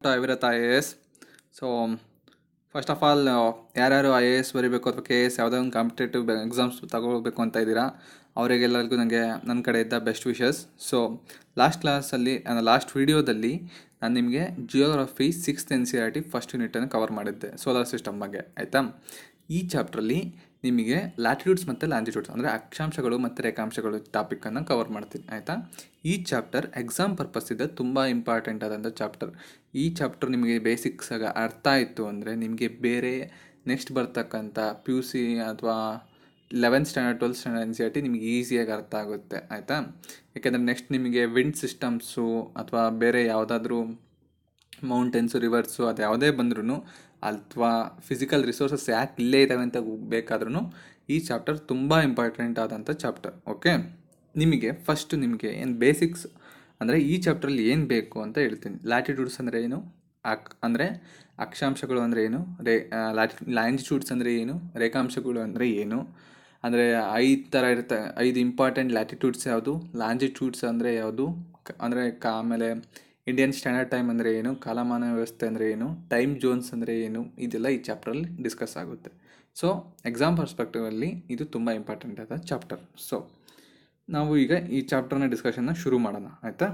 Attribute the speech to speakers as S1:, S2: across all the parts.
S1: to Avirat I A S so first of all ಯಾರ್ಯಾರು I A S ಬರೀಬೇಕು ಅಥವಾ K S ಯಾವುದೋ ಒಂದು ಕಾಂಪಿಟೇಟಿವ್ ಎಕ್ಸಾಮ್ಸ್ ತಗೋಬೇಕು ಅಂತ ಇದ್ದೀರಾ ಅವರಿಗೆಲ್ಲರಿಗೂ ನನಗೆ ನನ್ನ ಕಡೆಯಿಂದ ಬೆಸ್ಟ್ ವಿಶಸ್ ಸೊ ಲಾಸ್ಟ್ ಕ್ಲಾಸಲ್ಲಿ ಲಾಸ್ಟ್ ವೀಡಿಯೋದಲ್ಲಿ ನಾನು ನಿಮಗೆ geography sixth N C R T first ಯೂನಿಟನ್ನು ಕವರ್ ಮಾಡಿದ್ದೆ ಸೋಲಾರ್ ಸಿಸ್ಟಮ್ ಬಗ್ಗೆ ಆಯಿತಾ ಈ ಚಾಪ್ಟ್ರಲ್ಲಿ ನಿಮಗೆ ಲ್ಯಾಟಿಟ್ಯೂಡ್ಸ್ ಮತ್ತು ಲ್ಯಾಂಜಿಟ್ಯೂಡ್ಸ್ ಅಂದರೆ ಅಕ್ಷಾಂಶಗಳು ಮತ್ತು ರೇಖಾಂಶಗಳು ಟಾಪಿಕನ್ನು ಕವರ್ ಮಾಡ್ತೀನಿ ಆಯಿತಾ ಈ ಚಾಪ್ಟರ್ ಎಕ್ಸಾಮ್ ಪರ್ಪಸ್ ಇದೆ ತುಂಬ ಇಂಪಾರ್ಟೆಂಟ್ ಆದಂಥ ಚಾಪ್ಟರ್ ಈ ಚಾಪ್ಟರ್ ನಿಮಗೆ ಬೇಸಿಕ್ಸ್ ಆಗ ಅರ್ಥ ಆಯಿತು ಅಂದರೆ ನಿಮಗೆ ಬೇರೆ ನೆಕ್ಸ್ಟ್ ಬರ್ತಕ್ಕಂಥ ಪಿ ಯು ಸಿ ಅಥವಾ eleventh standard twelfth standard N C R T ನಿಮಗೆ ಈಸಿಯಾಗಿ ಅರ್ಥ ಆಗುತ್ತೆ ಆಯಿತಾ ಯಾಕೆಂದರೆ ನೆಕ್ಸ್ಟ್ ನಿಮಗೆ ವಿಂಡ್ ಸಿಸ್ಟಮ್ಸು ಅಥವಾ ಬೇರೆ ಯಾವುದಾದ್ರೂ ಮೌಂಟೇನ್ಸು ರಿವರ್ಸು ಅದು ಯಾವುದೇ ಬಂದ್ರೂ ಅಥವಾ ಫಿಸಿಕಲ್ ರಿಸೋರ್ಸಸ್ ಯಾಕೆ ಇಲ್ಲೇ ಇದ್ದಾವೆ ಅಂತ ಬೇಕಾದ್ರೂ ಈ ಚಾಪ್ಟರ್ ತುಂಬ ಇಂಪಾರ್ಟೆಂಟ್ ಆದಂಥ ಚಾಪ್ಟರ್ ಓಕೆ ನಿಮಗೆ ಫಸ್ಟ್ ನಿಮಗೆ ಏನು ಬೇಸಿಕ್ಸ್ ಅಂದರೆ ಈ ಚಾಪ್ಟ್ರಲ್ಲಿ ಏನು ಬೇಕು ಅಂತ ಹೇಳ್ತೀನಿ ಲ್ಯಾಟಿಟ್ಯೂಡ್ಸ್ ಅಂದರೆ ಏನು ಅಕ್ ಅಂದರೆ ಅಕ್ಷಾಂಶಗಳು ಅಂದರೆ ಏನು ರೇ ಲ್ಯಾಟಿ ಲ್ಯಾಂಜಿಟ್ಯೂಡ್ಸ್ ಅಂದರೆ ಏನು ರೇಖಾಂಶಗಳು ಅಂದರೆ ಏನು ಅಂದರೆ ಐದು ಥರ ಇರುತ್ತೆ ಐದು ಇಂಪಾರ್ಟೆಂಟ್ ಲ್ಯಾಟಿಟ್ಯೂಡ್ಸ್ ಯಾವುದು ಲ್ಯಾಂಜಿಟ್ಯೂಡ್ಸ್ ಅಂದರೆ ಯಾವುದು ಕ- ಅಂದರೆ ಕಾ ಆಮೇಲೆ ಇಂಡಿಯನ್ ಸ್ಟ್ಯಾಂಡರ್ಡ್ ಟೈಮ್ ಅಂದರೆ ಏನು ಕಾಲಮಾನ ವ್ಯವಸ್ಥೆ ಅಂದರೆ ಏನು ಟೈಮ್ ಜೋನ್ಸ್ ಅಂದರೆ ಏನು ಇದೆಲ್ಲ ಈ ಚಾಪ್ಟ್ರಲ್ಲಿ ಡಿಸ್ಕಸ್ ಆಗುತ್ತೆ ಸೊ ಎಕ್ಸಾಮ್ ಪರ್ಸ್ಪೆಕ್ಟಿವಲ್ಲಿ ಇದು ತುಂಬ ಇಂಪಾರ್ಟೆಂಟ್ ಆದ ಚಾಪ್ಟರ್ ಸೊ ನಾವು ಈಗ ಈ ಚಾಪ್ಟರ್ನ ಡಿಸ್ಕಷನ್ನ ಶುರು ಮಾಡೋಣ ಆಯಿತಾ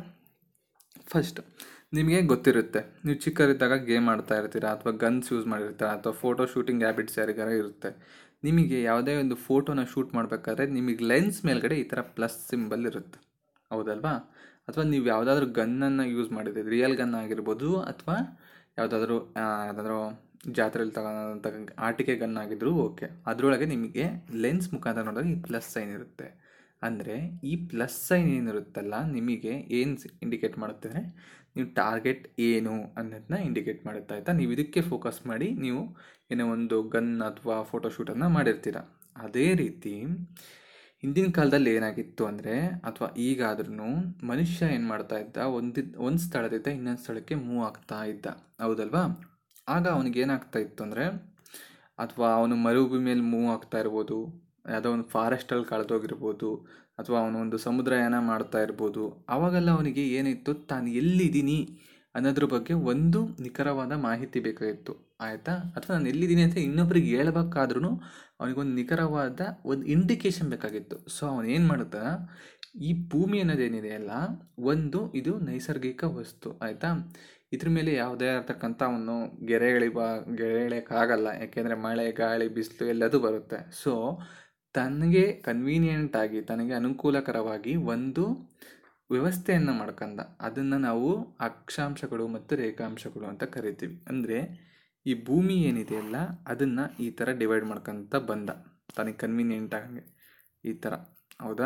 S1: ಫಸ್ಟ್ ನಿಮಗೆ ಗೊತ್ತಿರುತ್ತೆ ನೀವು ಚಿಕ್ಕರಿದ್ದಾಗ ಗೇಮ್ ಆಡ್ತಾ ಇರ್ತೀರಾ ಅಥವಾ ಗನ್ಸ್ ಯೂಸ್ ಮಾಡಿರ್ತೀರ ಅಥವಾ ಫೋಟೋ ಶೂಟಿಂಗ್ ಹ್ಯಾಬಿಟ್ಸ್ ಯಾರಿಗಾರ ಇರುತ್ತೆ ನಿಮಗೆ ಯಾವುದೇ ಒಂದು ಫೋಟೋನ ಶೂಟ್ ಮಾಡಬೇಕಾದ್ರೆ ನಿಮಗೆ ಲೆನ್ಸ್ ಮೇಲ್ಗಡೆ ಈ ಥರ ಪ್ಲಸ್ ಸಿಂಬಲ್ ಇರುತ್ತೆ ಹೌದಲ್ವಾ ಅಥವಾ ನೀವು ಯಾವುದಾದ್ರೂ ಗನ್ನನ್ನು ಯೂಸ್ ಮಾಡಿದ್ದೀರಿ ರಿಯಲ್ ಗನ್ ಆಗಿರ್ಬೋದು ಅಥವಾ ಯಾವುದಾದ್ರೂ ಯಾವುದಾದ್ರೂ ಜಾತ್ರೆಯಲ್ಲಿ ತಗೊಂಡಂಥ ಆಟಿಕೆ ಗನ್ ಆಗಿದ್ರೂ ಓಕೆ ಅದರೊಳಗೆ ನಿಮಗೆ ಲೆನ್ಸ್ ಮುಖಾಂತರ ನೋಡಿದಾಗ ಈ ಪ್ಲಸ್ ಸೈನ್ ಇರುತ್ತೆ ಅಂದರೆ ಈ ಪ್ಲಸ್ ಸೈನ್ ಏನಿರುತ್ತಲ್ಲ ನಿಮಗೆ ಏನು ಇಂಡಿಕೇಟ್ ಮಾಡುತ್ತೆ ಅಂದರೆ ನೀವು ಟಾರ್ಗೆಟ್ ಏನು ಅನ್ನೋದನ್ನ ಇಂಡಿಕೇಟ್ ಮಾಡುತ್ತೆ ಆಯಿತಾ ನೀವು ಇದಕ್ಕೆ ಫೋಕಸ್ ಮಾಡಿ ನೀವು ಏನೋ ಒಂದು ಗನ್ ಅಥವಾ ಫೋಟೋಶೂಟನ್ನು ಮಾಡಿರ್ತೀರ ಅದೇ ರೀತಿ ಹಿಂದಿನ ಕಾಲದಲ್ಲಿ ಏನಾಗಿತ್ತು ಅಂದರೆ ಅಥವಾ ಈಗಾದ್ರೂ ಮನುಷ್ಯ ಏನು ಮಾಡ್ತಾ ಇದ್ದ ಒಂದು ಒಂದು ಸ್ಥಳದಿಂದ ಇನ್ನೊಂದು ಸ್ಥಳಕ್ಕೆ ಮೂವ್ ಆಗ್ತಾ ಇದ್ದ ಹೌದಲ್ವಾ ಆಗ ಅವನಿಗೆ ಏನಾಗ್ತಾ ಇತ್ತು ಅಂದರೆ ಅಥವಾ ಅವನು ಮರುಭೂಮಿಯಲ್ಲಿ ಮೂವ್ ಆಗ್ತಾ ಇರ್ಬೋದು ಯಾವುದೋ ಒಂದು ಫಾರೆಸ್ಟಲ್ಲಿ ಕಳೆದೋಗಿರ್ಬೋದು ಅಥವಾ ಅವನು ಒಂದು ಸಮುದ್ರಯಾನ ಮಾಡ್ತಾ ಇರ್ಬೋದು ಆವಾಗೆಲ್ಲ ಅವನಿಗೆ ಏನಿತ್ತು ತಾನು ಎಲ್ಲಿದ್ದೀನಿ ಅನ್ನೋದ್ರ ಬಗ್ಗೆ ಒಂದು ನಿಖರವಾದ ಮಾಹಿತಿ ಬೇಕಾಗಿತ್ತು ಆಯಿತಾ ಅಥವಾ ನಾನು ಎಲ್ಲಿದ್ದೀನಿ ಅಂತ ಇನ್ನೊಬ್ರಿಗೆ ಹೇಳ್ಬೇಕಾದ್ರೂ ಅವನಿಗೊಂದು ನಿಖರವಾದ ಒಂದು ಇಂಡಿಕೇಶನ್ ಬೇಕಾಗಿತ್ತು ಸೊ ಅವನು ಏನು ಮಾಡುತ್ತಾ ಈ ಭೂಮಿ ಅನ್ನೋದೇನಿದೆ ಅಲ್ಲ ಒಂದು ಇದು ನೈಸರ್ಗಿಕ ವಸ್ತು ಆಯಿತಾ ಇದ್ರ ಮೇಲೆ ಯಾವುದೇ ಇರ್ತಕ್ಕಂಥ ಅವನು ಗೆರೆ ಎಳಿಬ ಗೆರೆ ಎಳೆಯೋಕ್ಕಾಗಲ್ಲ ಯಾಕೆಂದರೆ ಮಳೆ ಗಾಳಿ ಬಿಸಿಲು ಎಲ್ಲದೂ ಬರುತ್ತೆ ಸೊ ತನಗೆ ಕನ್ವೀನಿಯೆಂಟ್ ಆಗಿ ತನಗೆ ಅನುಕೂಲಕರವಾಗಿ ಒಂದು ವ್ಯವಸ್ಥೆಯನ್ನು ಮಾಡ್ಕೊಂಡ ಅದನ್ನು ನಾವು ಅಕ್ಷಾಂಶಗಳು ಮತ್ತು ರೇಖಾಂಶಗಳು ಅಂತ ಕರಿತೀವಿ ಅಂದರೆ ಈ ಭೂಮಿ ಏನಿದೆಯಲ್ಲ ಅದನ್ನು ಈ ಥರ ಡಿವೈಡ್ ಮಾಡ್ಕೊಂತ ಬಂದ ತನಗೆ ಕನ್ವೀನಿಯೆಂಟ್ ಆಗಂಗೆ ಈ ಥರ ಹೌದಾ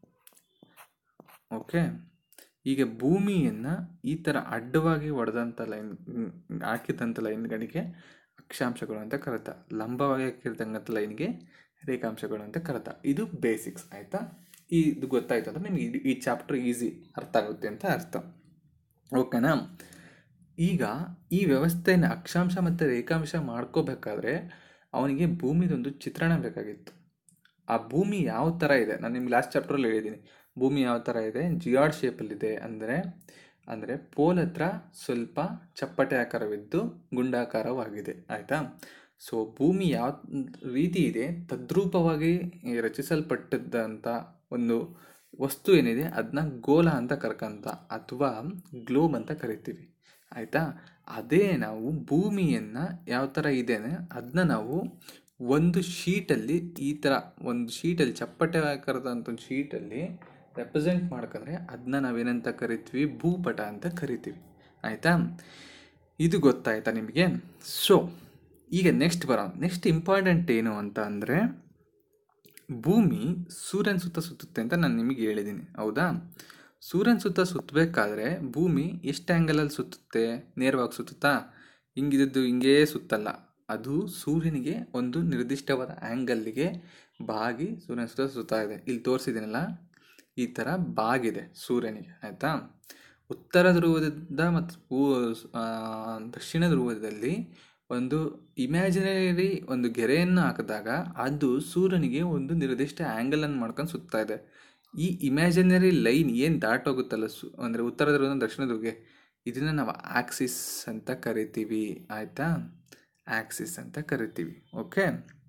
S1: ಓಕೆ ಈಗ ಭೂಮಿಯನ್ನು ಈ ಥರ ಅಡ್ಡವಾಗಿ ಹೊಡೆದಂಥ ಲೈನ್ ಹಾಕಿದಂಥ ಲೈನ್ಗಳಿಗೆ ಅಕ್ಷಾಂಶಗಳು ಅಂತ ಕರೀತಾ ಲಂಬವಾಗಿ ಹಾಕಿರ್ತಕ್ಕಂಥ ಲೈನ್ಗೆ ರೇಖಾಂಶಗಳು ಅಂತ ಕರೀತಾ ಇದು ಬೇಸಿಕ್ಸ್ ಆಯಿತಾ ಇದು ಗೊತ್ತಾಯ್ತು ಅಂದರೆ ನಿಮಗೆ ಇದು- ಈ ಚಾಪ್ಟರ್ ಈಸಿ ಅರ್ಥ ಆಗುತ್ತೆ ಅಂತ ಅರ್ಥ ಓಕೆನಾ ಈಗ ಈ ವ್ಯವಸ್ಥೆನ ಅಕ್ಷಾಂಶ ಮತ್ತು ರೇಖಾಂಶ ಮಾಡ್ಕೋಬೇಕಾದ್ರೆ ಅವನಿಗೆ ಭೂಮಿದೊಂದು ಚಿತ್ರಣ ಬೇಕಾಗಿತ್ತು ಆ ಭೂಮಿ ಯಾವ ಥರ ಇದೆ ನಾನು ನಿಮ್ಗೆ ಲಾಸ್ಟ್ ಚಾಪ್ಟ್ರಲ್ಲಿ ಹೇಳಿದ್ದೀನಿ ಭೂಮಿ ಯಾವ ಥರ ಇದೆ ಜಿಯಾಡ್ ಶೇಪಲ್ಲಿದೆ ಅಂದರೆ ಅಂದರೆ ಪೋಲ್ ಹತ್ರ ಸ್ವಲ್ಪ ಚಪ್ಪಟೆ ಆಕಾರವಿದ್ದು ಗುಂಡಾಕಾರವಾಗಿದೆ ಆಯಿತಾ ಸೊ ಭೂಮಿ ಯಾವ ರೀತಿ ಇದೆ ತದ್ರೂಪವಾಗಿ ರಚಿಸಲ್ಪಟ್ಟದ್ದಂಥ ಒಂದು ವಸ್ತು ಏನಿದೆ ಅದನ್ನ ಗೋಲ ಅಂತ ಕರ್ಕಂತ ಅಥವಾ ಗ್ಲೋಬ್ ಅಂತ ಕರಿತೀವಿ ಆಯಿತಾ ಅದೇ ನಾವು ಭೂಮಿಯನ್ನು ಯಾವ ಥರ ಇದೆ ಅದನ್ನ ನಾವು ಒಂದು ಶೀಟಲ್ಲಿ ಈ ಥರ ಒಂದು ಶೀಟಲ್ಲಿ ಚಪ್ಪಟೆ ಆಕಾರದಂಥ ಒಂದು ಶೀಟಲ್ಲಿ ರೆಪ್ರೆಸೆಂಟ್ ಮಾಡ್ಕೊಂಡ್ರೆ ಅದನ್ನ ನಾವೇನಂತ ಕರಿತೀವಿ ಭೂಪಟ ಅಂತ ಕರಿತೀವಿ ಆಯಿತಾ ಇದು ಗೊತ್ತಾಯ್ತಾ ನಿಮಗೆ ಸೊ ಈಗ ನೆಕ್ಸ್ಟ್ ಬರೋಣ ನೆಕ್ಸ್ಟ್ ಇಂಪಾರ್ಟೆಂಟ್ ಏನು ಅಂತ ಅಂದರೆ ಭೂಮಿ ಸೂರ್ಯನ ಸುತ್ತ ಸುತ್ತುತ್ತೆ ಅಂತ ನಾನು ನಿಮಗೆ ಹೇಳಿದ್ದೀನಿ ಹೌದಾ ಸೂರ್ಯನ ಸುತ್ತ ಸುತ್ತಬೇಕಾದ್ರೆ ಭೂಮಿ ಎಷ್ಟು ಆ್ಯಂಗಲಲ್ಲಿ ಸುತ್ತುತ್ತೆ ನೇರವಾಗಿ ಸುತ್ತುತ್ತಾ ಹಿಂಗಿದ್ದು ಹಿಂಗೇ ಸುತ್ತಲ್ಲ ಅದು ಸೂರ್ಯನಿಗೆ ಒಂದು ನಿರ್ದಿಷ್ಟವಾದ ಆ್ಯಂಗಲ್ಲಿಗೆ ಬಾಗಿ ಸೂರ್ಯನ ಸುತ್ತ ಸುತ್ತಾ ಇದೆ ಇಲ್ಲಿ ತೋರಿಸಿದ್ದೀನಲ್ಲ ಈ ಥರ ಬಾಗಿದೆ ಸೂರ್ಯನಿಗೆ ಆಯಿತಾ ಉತ್ತರ ಧ್ರುವದಿಂದ ಮತ್ತು ಪೂ ಆ, ದಕ್ಷಿಣ ಧ್ರುವದಲ್ಲಿ ಒಂದು ಇಮ್ಯಾಜಿನರಿ ಒಂದು ಗೆರೆಯನ್ನು ಹಾಕಿದಾಗ ಅದು ಸೂರ್ಯನಿಗೆ ಒಂದು ನಿರ್ದಿಷ್ಟ ಆ್ಯಂಗಲನ್ನು ಮಾಡ್ಕೊಂಡು ಸುತ್ತಾ ಇದೆ ಈ ಇಮ್ಯಾಜಿನರಿ ಲೈನ್ ಏನು ದಾಟೋಗುತ್ತಲ್ಲ ಸು ಅಂದರೆ ಉತ್ತರ ಧ್ರುವದಿಂದ ದಕ್ಷಿಣ ಧ್ರುವಕ್ಕೆ ಇದನ್ನು ನಾವು ಆಕ್ಸಿಸ್ ಅಂತ ಕರಿತೀವಿ ಆಯಿತಾ ಆಕ್ಸಿಸ್ ಅಂತ ಕರಿತೀವಿ ಓಕೆ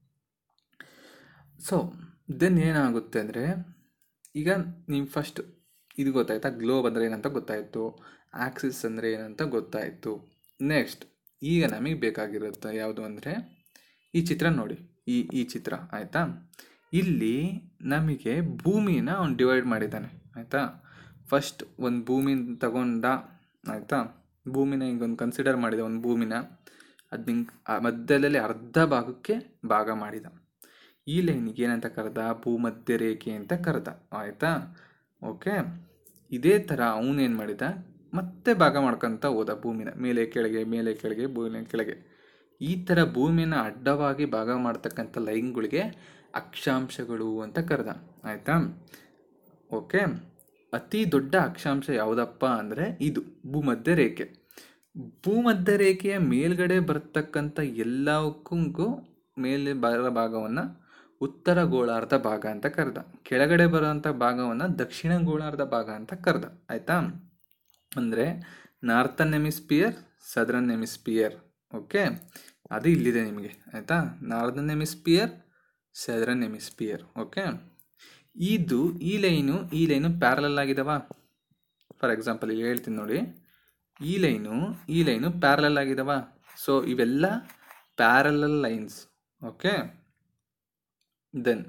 S1: ಸೊ ದೆನ್ ಏನಾಗುತ್ತೆ ಅಂದರೆ ಈಗ ನೀವು ಫಸ್ಟ್ ಇದು ಗೊತ್ತಾಯ್ತಾ ಗ್ಲೋಬ್ ಅಂದರೆ ಏನಂತ ಗೊತ್ತಾಯಿತು ಆಕ್ಸಿಸ್ ಅಂದರೆ ಏನಂತ ಗೊತ್ತಾಯಿತು ನೆಕ್ಸ್ಟ್ ಈಗ ನಮಗೆ ಬೇಕಾಗಿರುತ್ತೆ ಯಾವುದು ಅಂದರೆ ಈ ಚಿತ್ರ ನೋಡಿ ಈ ಈ ಚಿತ್ರ ಆಯಿತಾ ಇಲ್ಲಿ ನಮಗೆ ಭೂಮಿನ ಅವ್ನು ಡಿವೈಡ್ ಮಾಡಿದ್ದಾನೆ ಆಯಿತಾ ಫಸ್ಟ್ ಒಂದು ಭೂಮಿನ ತಗೊಂಡ ಆಯಿತಾ ಭೂಮಿನ ಈಗ ಒಂದು ಕನ್ಸಿಡರ್ ಮಾಡಿದ ಒಂದು ಭೂಮಿನ ಅದು ಹಿಂಗೆ ಮಧ್ಯದಲ್ಲಿ ಅರ್ಧ ಭಾಗಕ್ಕೆ ಭಾಗ ಮಾಡಿದ ಈ ಲೈನಿಗೆ ಏನಂತ ಕರೆದ ಭೂಮಧ್ಯ ರೇಖೆ ಅಂತ ಕರೆದ ಆಯಿತಾ ಓಕೆ ಇದೇ ಥರ ಅವನೇನು ಮಾಡಿದ ಮತ್ತೆ ಭಾಗ ಮಾಡ್ಕೊತ ಹೋದ ಭೂಮಿನ ಮೇಲೆ ಕೆಳಗೆ ಮೇಲೆ ಕೆಳಗೆ ಭೂಮಿನ ಕೆಳಗೆ ಈ ಥರ ಭೂಮಿನ ಅಡ್ಡವಾಗಿ ಭಾಗ ಮಾಡ್ತಕ್ಕಂಥ ಲೈನ್ಗಳಿಗೆ ಅಕ್ಷಾಂಶಗಳು ಅಂತ ಕರೆದ ಆಯಿತಾ ಓಕೆ ಅತಿ ದೊಡ್ಡ ಅಕ್ಷಾಂಶ ಯಾವುದಪ್ಪ ಅಂದರೆ ಇದು ಭೂಮಧ್ಯ ರೇಖೆ ಭೂಮಧ್ಯ ರೇಖೆಯ ಮೇಲ್ಗಡೆ ಬರ್ತಕ್ಕಂಥ ಎಲ್ಲಕ್ಕೂ ಮೇಲೆ ಬರೋ ಭಾಗವನ್ನು ಉತ್ತರ ಗೋಳಾರ್ಧ ಭಾಗ ಅಂತ ಕರೆದ ಕೆಳಗಡೆ ಬರೋಂಥ ಭಾಗವನ್ನು ದಕ್ಷಿಣ ಗೋಳಾರ್ಧ ಭಾಗ ಅಂತ ಕರೆದ ಆಯಿತಾ ಅಂದರೆ northern hemisphere southern hemisphere okay ಅದು ಇಲ್ಲಿದೆ ನಿಮಗೆ ಆಯಿತಾ northern hemisphere southern hemisphere okay ಇದು ಈ ಲೈನು ಈ ಲೈನು ಪ್ಯಾರಲಲ್ ಆಗಿದಾವ ಫಾರ್ ಎಕ್ಸಾಂಪಲ್ ಇಲ್ಲಿ ಹೇಳ್ತೀನಿ ನೋಡಿ ಈ ಲೈನು ಈ ಲೈನು ಪ್ಯಾರಲಲ್ ಆಗಿದಾವ ಸೊ ಇವೆಲ್ಲ ಪ್ಯಾರಲಲ್ ಲೈನ್ಸ್ ಓಕೆ ದೆನ್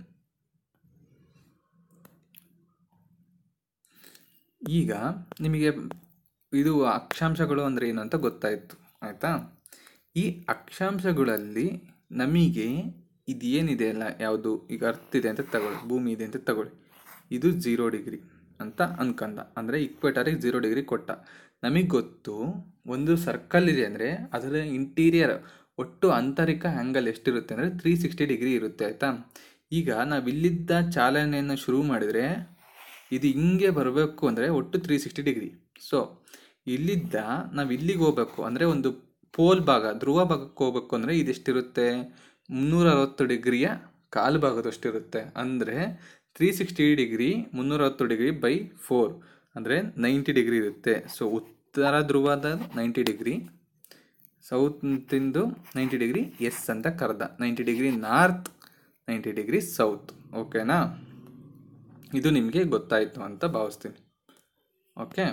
S1: ಈಗ ನಿಮಗೆ ಇದು ಅಕ್ಷಾಂಶಗಳು ಅಂದರೆ ಏನು ಅಂತ ಗೊತ್ತಾಯಿತು ಆಯಿತಾ ಈ ಅಕ್ಷಾಂಶಗಳಲ್ಲಿ ನಮಗೆ ಇದೇನಿದೆ ಅಲ್ಲ ಯಾವುದು ಈಗ ಅರ್ತ್ ಇದೆ ಅಂತ ತಗೊಳ್ಳಿ ಭೂಮಿ ಇದೆ ಅಂತ ತಗೊಳ್ಳಿ ಇದು ಝೀರೋ ಡಿಗ್ರಿ ಅಂತ ಅನ್ಕಂದ ಅಂದರೆ ಇಕ್ವೇಟರಿಗೆ ಝೀರೋ ಡಿಗ್ರಿ ಕೊಟ್ಟ ನಮಗೆ ಗೊತ್ತು ಒಂದು ಸರ್ಕಲ್ ಇದೆ ಅಂದರೆ ಅದರ ಇಂಟೀರಿಯರ್ ಒಟ್ಟು ಆಂತರಿಕ ಆ್ಯಂಗಲ್ ಎಷ್ಟಿರುತ್ತೆ ಅಂದರೆ ತ್ರೀ ಸಿಕ್ಸ್ಟಿ ಡಿಗ್ರಿ ಇರುತ್ತೆ ಆಯಿತಾ ಈಗ ನಾವು ಇಲ್ಲಿದ್ದ ಚಾಲನೆಯನ್ನು ಶುರು ಮಾಡಿದರೆ ಇದು ಹಿಂಗೆ ಬರಬೇಕು ಅಂದರೆ ಒಟ್ಟು ತ್ರೀ ಸಿಕ್ಸ್ಟಿ ಡಿಗ್ರಿ ಸೊ ಇಲ್ಲಿದ್ದ ನಾವು ಇಲ್ಲಿಗೆ ಹೋಗ್ಬೇಕು ಅಂದರೆ ಒಂದು ಪೋಲ್ ಭಾಗ ಧ್ರುವ ಭಾಗಕ್ಕೆ ಹೋಗ್ಬೇಕು ಅಂದರೆ ಇದೆಷ್ಟಿರುತ್ತೆ ಮುನ್ನೂರ ಅರವತ್ತು ಡಿಗ್ರಿಯ ಕಾಲು ಭಾಗದಷ್ಟಿರುತ್ತೆ ಅಂದರೆ ತ್ರೀ ಸಿಕ್ಸ್ಟಿ ಡಿಗ್ರಿ ಮುನ್ನೂರ ಅರವತ್ತು ಡಿಗ್ರಿ ಬೈ ಫೋರ್ ಅಂದರೆ ನೈಂಟಿ ಡಿಗ್ರಿ ಇರುತ್ತೆ ಸೊ ಉತ್ತರ ಧ್ರುವದ ನೈಂಟಿ ಡಿಗ್ರಿ ಸೌತಿಂದು ನೈಂಟಿ ಡಿಗ್ರಿ ಎಸ್ ಅಂತ ಕರೆದ ninety degree north ninety degree south ಓಕೆನಾ ಇದು ನಿಮಗೆ ಗೊತ್ತಾಯಿತು ಅಂತ ಭಾವಿಸ್ತೀನಿ ಓಕೆ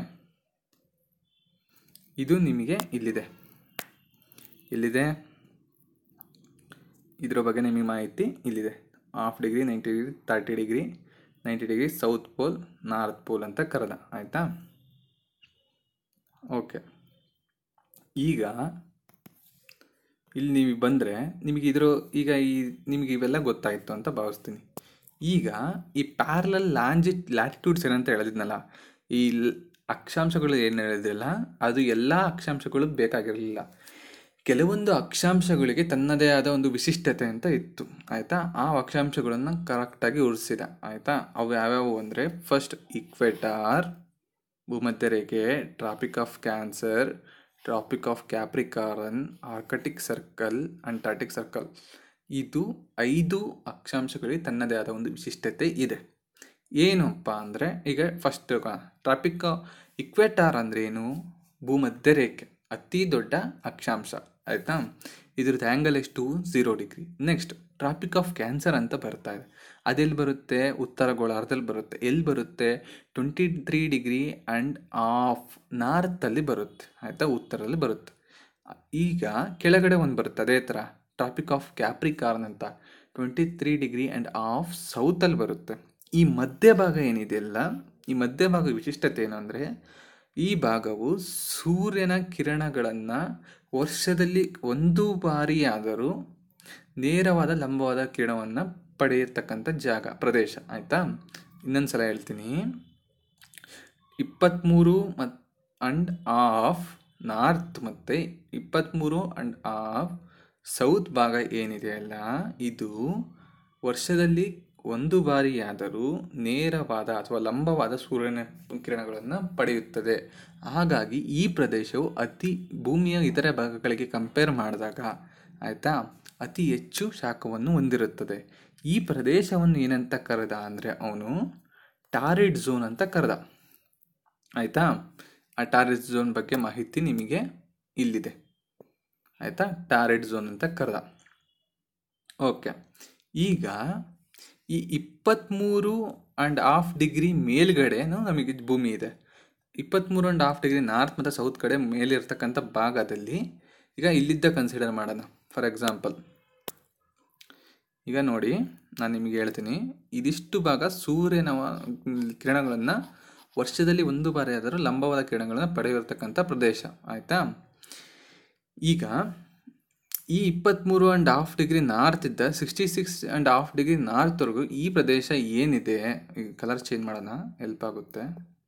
S1: ಇದು ನಿಮಗೆ ಇಲ್ಲಿದೆ ಇಲ್ಲಿದೆ ಇದ್ರ ಬಗ್ಗೆ ನಿಮಗೆ ಮಾಹಿತಿ ಇಲ್ಲಿದೆ half degree ninety degree thirty degree ninety degree south pole north pole ಅಂತ ಕರೆದ ಆಯಿತಾ ಓಕೆ ಈಗ ಇಲ್ಲಿ ನೀವು ಬಂದರೆ ನಿಮಗೆ ಇದ್ರ ಈಗ ಈ ನಿಮಗೆ ಇವೆಲ್ಲ ಗೊತ್ತಾಯಿತು ಅಂತ ಭಾವಿಸ್ತೀನಿ ಈಗ ಈ ಪ್ಯಾರಲಲ್ ಲ್ಯಾಂಜಿ ಲ್ಯಾಟಿಟ್ಯೂಡ್ಸ್ ಏನಂತ ಹೇಳಿದ್ನಲ್ಲ ಈ ಲ್- ಅಕ್ಷಾಂಶಗಳು ಏನು ಹೇಳಿದ್ರಲ್ಲ ಅದು ಎಲ್ಲ ಅಕ್ಷಾಂಶಗಳು ಬೇಕಾಗಿರಲಿಲ್ಲ ಕೆಲವೊಂದು ಅಕ್ಷಾಂಶಗಳಿಗೆ ತನ್ನದೇ ಆದ ಒಂದು ವಿಶಿಷ್ಟತೆ ಅಂತ ಇತ್ತು ಆಯಿತಾ ಆ ಅಕ್ಷಾಂಶಗಳನ್ನು ಕರೆಕ್ಟಾಗಿ ಉಳಿಸಿದ ಆಯಿತಾ ಅವು ಯಾವ್ಯಾವು ಅಂದರೆ ಫಸ್ಟ್ ಇಕ್ವೆಟಾರ್ ಭೂಮಧ್ಯ ರೇಖೆ tropic of cancer tropic of capricorn arctic circle antarctic circle ಇದು ಐದು ಅಕ್ಷಾಂಶಗಳಿಗೆ ತನ್ನದೇ ಆದ ಒಂದು ವಿಶಿಷ್ಟತೆ ಇದೆ ಏನಪ್ಪ ಅಂದರೆ ಈಗ ಫಸ್ಟ್ ಟ್ರಾಪಿಕ್ ಇಕ್ವೆಟಾರ್ ಅಂದ್ರೆ ಏನು ಭೂಮಧ್ಯ ರೇಖೆ ಅತಿ ದೊಡ್ಡ ಅಕ್ಷಾಂಶ ಆಯಿತಾ ಇದ್ರದ್ದು ಆ್ಯಂಗಲ್ ಎಷ್ಟು zero degree next tropic of cancer ಅಂತ ಬರ್ತಾ ಇದೆ ಅದೆಲ್ಲಿ ಬರುತ್ತೆ ಉತ್ತರ ಗೋಳಾರ್ಧದಲ್ಲಿ ಬರುತ್ತೆ ಎಲ್ಲಿ ಬರುತ್ತೆ twenty three degree and half ನಾರ್ತಲ್ಲಿ ಬರುತ್ತೆ ಆಯಿತಾ ಉತ್ತರಲ್ಲಿ ಬರುತ್ತೆ ಈಗ ಕೆಳಗಡೆ ಒಂದು ಬರುತ್ತೆ ಅದೇ ಥರ ಟ್ರಾಪಿಕ್ ಆಫ್ ಕ್ಯಾಪ್ರಿಕಾರ್ನ್ ಅಂತ twenty three degree and half ಸೌತಲ್ಲಿ ಬರುತ್ತೆ ಈ ಮಧ್ಯಭಾಗ ಏನಿದೆಯಲ್ಲ ಈ ಮಧ್ಯಭಾಗದ ವಿಶಿಷ್ಟತೆ ಏನು ಅಂದರೆ ಈ ಭಾಗವು ಸೂರ್ಯನ ಕಿರಣಗಳನ್ನು ವರ್ಷದಲ್ಲಿ ಒಂದು ಬಾರಿಯಾದರೂ ನೇರವಾದ ಲಂಬವಾದ ಕಿರಣವನ್ನು ಪಡೆಯತಕ್ಕಂಥ ಜಾಗ ಪ್ರದೇಶ ಆಯಿತಾ ಇನ್ನೊಂದು ಸಲ ಹೇಳ್ತೀನಿ ಇಪ್ಪತ್ತ್ಮೂರು ಮತ್ ಅಂಡ್ ಆಫ್ ನಾರ್ತ್ ಮತ್ತು ಇಪ್ಪತ್ತ್ಮೂರು ಅಂಡ್ ಆಫ್ ಸೌತ್ ಭಾಗ ಏನಿದೆಯಲ್ಲ ಇದು ವರ್ಷದಲ್ಲಿ ಒಂದು ಬಾರಿಯಾದರೂ ನೇರವಾದ ಅಥವಾ ಲಂಬವಾದ ಸೂರ್ಯನ ಕಿರಣಗಳನ್ನು ಪಡೆಯುತ್ತದೆ ಹಾಗಾಗಿ ಈ ಪ್ರದೇಶವು ಅತಿ ಭೂಮಿಯ ಇತರೆ ಭಾಗಗಳಿಗೆ ಕಂಪೇರ್ ಮಾಡಿದಾಗ ಆಯಿತಾ ಅತಿ ಹೆಚ್ಚು ಶಾಖವನ್ನು ಹೊಂದಿರುತ್ತದೆ ಈ ಪ್ರದೇಶವನ್ನು ಏನಂತ ಕರೆದ ಅಂದರೆ ಅವನು ಟಾರಿಡ್ ಝೋನ್ ಅಂತ ಕರೆದ ಆಯಿತಾ ಆ ಟಾರೆಟ್ ಝೋನ್ ಬಗ್ಗೆ ಮಾಹಿತಿ ನಿಮಗೆ ಇಲ್ಲಿದೆ ಆಯಿತಾ ಟಾರೆಟ್ ಝೋನ್ ಅಂತ ಕರೆದ ಓಕೆ ಈಗ ಈ ಇಪ್ಪತ್ತ್ಮೂರು ಆ್ಯಂಡ್ ಹಾಫ್ ಡಿಗ್ರಿ ಮೇಲ್ಗಡೆನೂ ನಮಗೆ ಭೂಮಿ ಇದೆ ಇಪ್ಪತ್ತ್ಮೂರು ಆ್ಯಂಡ್ ಹಾಫ್ ಡಿಗ್ರಿ ನಾರ್ತ್ ಮತ್ತು ಸೌತ್ ಕಡೆ ಮೇಲಿರ್ತಕ್ಕಂಥ ಭಾಗದಲ್ಲಿ ಈಗ ಇಲ್ಲಿದ್ದ ಕನ್ಸಿಡರ್ ಮಾಡೋಣ ಫಾರ್ ಎಕ್ಸಾಂಪಲ್ ಈಗ ನೋಡಿ ನಾನು ನಿಮಗೆ ಹೇಳ್ತೀನಿ ಇದಿಷ್ಟು ಭಾಗ ಸೂರ್ಯನ ಕಿರಣಗಳನ್ನು ವರ್ಷದಲ್ಲಿ ಒಂದು ಬಾರಿ ಆದರೂ ಲಂಬವಾದ ಕಿರಣಗಳನ್ನು ಪಡೆದಿರ್ತಕ್ಕಂಥ ಪ್ರದೇಶ ಆಯಿತಾ ಈಗ ಈ ಇಪ್ಪತ್ತ್ಮೂರು ಆ್ಯಂಡ್ ಹಾಫ್ ಡಿಗ್ರಿ ನಾರ್ತ್ ಇದ್ದ sixty six and half degree ನಾರ್ತ್ವರೆಗೂ ಈ ಪ್ರದೇಶ ಏನಿದೆ ಈಗ ಕಲರ್ ಚೇಂಜ್ ಮಾಡೋಣ ಹೆಲ್ಪ್ ಆಗುತ್ತೆ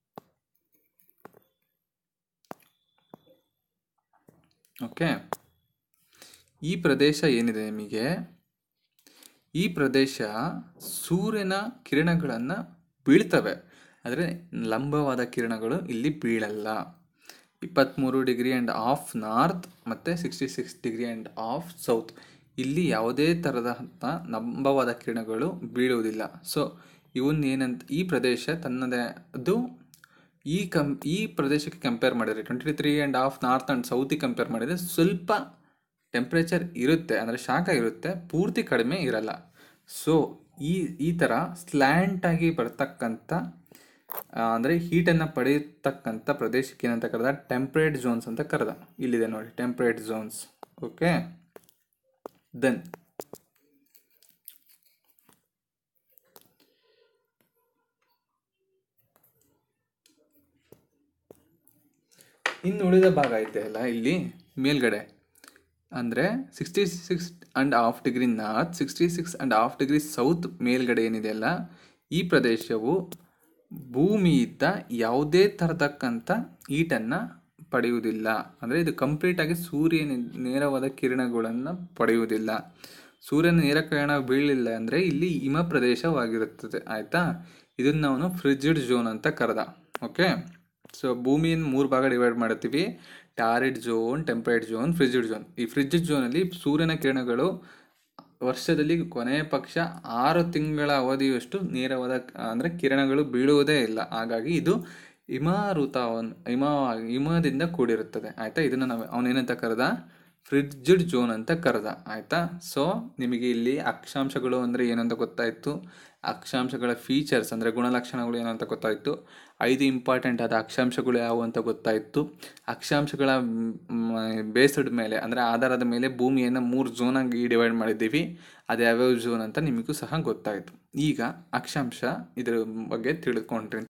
S1: ಓಕೆ ಈ ಪ್ರದೇಶ ಏನಿದೆ ನಿಮಗೆ ಈ ಪ್ರದೇಶ ಸೂರ್ಯನ ಕಿರಣಗಳನ್ನು ಬೀಳ್ತವೆ ಆದರೆ ಲಂಬವಾದ ಕಿರಣಗಳು ಇಲ್ಲಿ ಬೀಳಲ್ಲ ಇಪ್ಪತ್ತ್ಮೂರು ಡಿಗ್ರಿ ಆ್ಯಂಡ್ ಆಫ್ ನಾರ್ತ್ ಮತ್ತು sixty six degree and half south ಇಲ್ಲಿ ಯಾವುದೇ ಥರದ ಲಂಬವಾದ ಕಿರಣಗಳು ಬೀಳುವುದಿಲ್ಲ ಸೊ ಇವನ್ ಏನಂತ ಈ ಪ್ರದೇಶ ತನ್ನದೇ ಅದು ಈ ಕಂ ಈ ಪ್ರದೇಶಕ್ಕೆ ಕಂಪೇರ್ ಮಾಡಿದರೆ twenty three and half north and ಸೌತಿಗೆ ಕಂಪೇರ್ ಮಾಡಿದರೆ ಸ್ವಲ್ಪ ಟೆಂಪ್ರೇಚರ್ ಇರುತ್ತೆ ಅಂದರೆ ಶಾಖ ಇರುತ್ತೆ ಪೂರ್ತಿ ಕಡಿಮೆ ಇರಲ್ಲ ಸೊ ಈ ಈ ಥರ ಸ್ಲ್ಯಾಂಟಾಗಿ ಬರ್ತಕ್ಕಂಥ ಅಂದರೆ ಹೀಟನ್ನು ಪಡೆಯತಕ್ಕಂಥ ಪ್ರದೇಶಕ್ಕೆ ಏನಂತ ಕರೆದ ಟೆಂಪ್ರೇಟ್ ಝೋನ್ಸ್ ಅಂತ ಕರೆದ ಇಲ್ಲಿದೆ ನೋಡಿ ಟೆಂಪ್ರೇಟ್ ಝೋನ್ಸ್ ಓಕೆ ದೆನ್ ಇನ್ನು ಉಳಿದ ಭಾಗ ಇದೆ ಅಲ್ಲ ಇಲ್ಲಿ ಮೇಲ್ಗಡೆ ಅಂದರೆ sixty six and half degree north sixty six and half degree south ಮೇಲ್ಗಡೆ ಏನಿದೆ ಅಲ್ಲ ಈ ಪ್ರದೇಶವು ಭೂಮಿಯಿಂದ ಯಾವುದೇ ಥರದಕ್ಕಂಥ ಹೀಟನ್ನು ಪಡೆಯುವುದಿಲ್ಲ ಅಂದರೆ ಇದು ಕಂಪ್ಲೀಟಾಗಿ ಸೂರ್ಯನ ನೇರವಾದ ಕಿರಣಗಳನ್ನು ಪಡೆಯುವುದಿಲ್ಲ ಸೂರ್ಯನ ನೇರ ಕಿರಣ ಬೀಳಲಿಲ್ಲ ಅಂದರೆ ಇಲ್ಲಿ ಹಿಮ ಪ್ರದೇಶವಾಗಿರುತ್ತದೆ ಆಯಿತಾ ಇದನ್ನು ನಾವು ಫ್ರಿಜ್ಡ್ ಝೋನ್ ಅಂತ ಕರೆದ ಓಕೆ ಸೊ ಭೂಮಿಯನ್ನು ಮೂರು ಭಾಗ ಡಿವೈಡ್ ಮಾಡ್ತೀವಿ torrid zone temperate zone frigid zone ಈ ಫ್ರಿಜ್ಡ್ ಝೋನಲ್ಲಿ ಸೂರ್ಯನ ಕಿರಣಗಳು ವರ್ಷದಲ್ಲಿ ಕೊನೆಯ ಪಕ್ಷ ಆರು ತಿಂಗಳ ಅವಧಿಯಷ್ಟು ನೇರವಾದ ಅಂದರೆ ಕಿರಣಗಳು ಬೀಳುವುದೇ ಇಲ್ಲ ಹಾಗಾಗಿ ಇದು ಹಿಮಾವೃತ ಹಿಮ ಹಿಮದಿಂದ ಕೂಡಿರುತ್ತದೆ ಆಯಿತಾ ಇದನ್ನು ನಾವು ಅವನೇನಂತ ಕರೆದ ಫ್ರಿಜ್ಡ್ ಝೋನ್ ಅಂತ ಕರೆದ ಆಯಿತಾ ಸೊ ನಿಮಗೆ ಇಲ್ಲಿ ಅಕ್ಷಾಂಶಗಳು ಅಂದರೆ ಏನಂತ ಗೊತ್ತಾಯಿತು ಅಕ್ಷಾಂಶಗಳ ಫೀಚರ್ಸ್ ಅಂದರೆ ಗುಣಲಕ್ಷಣಗಳು ಏನಂತ ಗೊತ್ತಾಯಿತು ಐದು ಇಂಪಾರ್ಟೆಂಟ್ ಆದ ಅಕ್ಷಾಂಶಗಳು ಯಾವುವು ಅಂತ ಗೊತ್ತಾಯಿತು ಅಕ್ಷಾಂಶಗಳ ಬೇಸ್ಡ್ ಮೇಲೆ ಅಂದರೆ ಆಧಾರದ ಮೇಲೆ ಭೂಮಿಯನ್ನು ಮೂರು ಝೋನಾಗಿ ಡಿವೈಡ್ ಮಾಡಿದ್ದೀವಿ ಅದು ಯಾವ್ಯಾವ ಝೋನ್ ಅಂತ ನಿಮಗೂ ಸಹ ಗೊತ್ತಾಯಿತು ಈಗ ಅಕ್ಷಾಂಶ ಇದರ ಬಗ್ಗೆ ತಿಳ್ಕೊಂಡ್ರಿ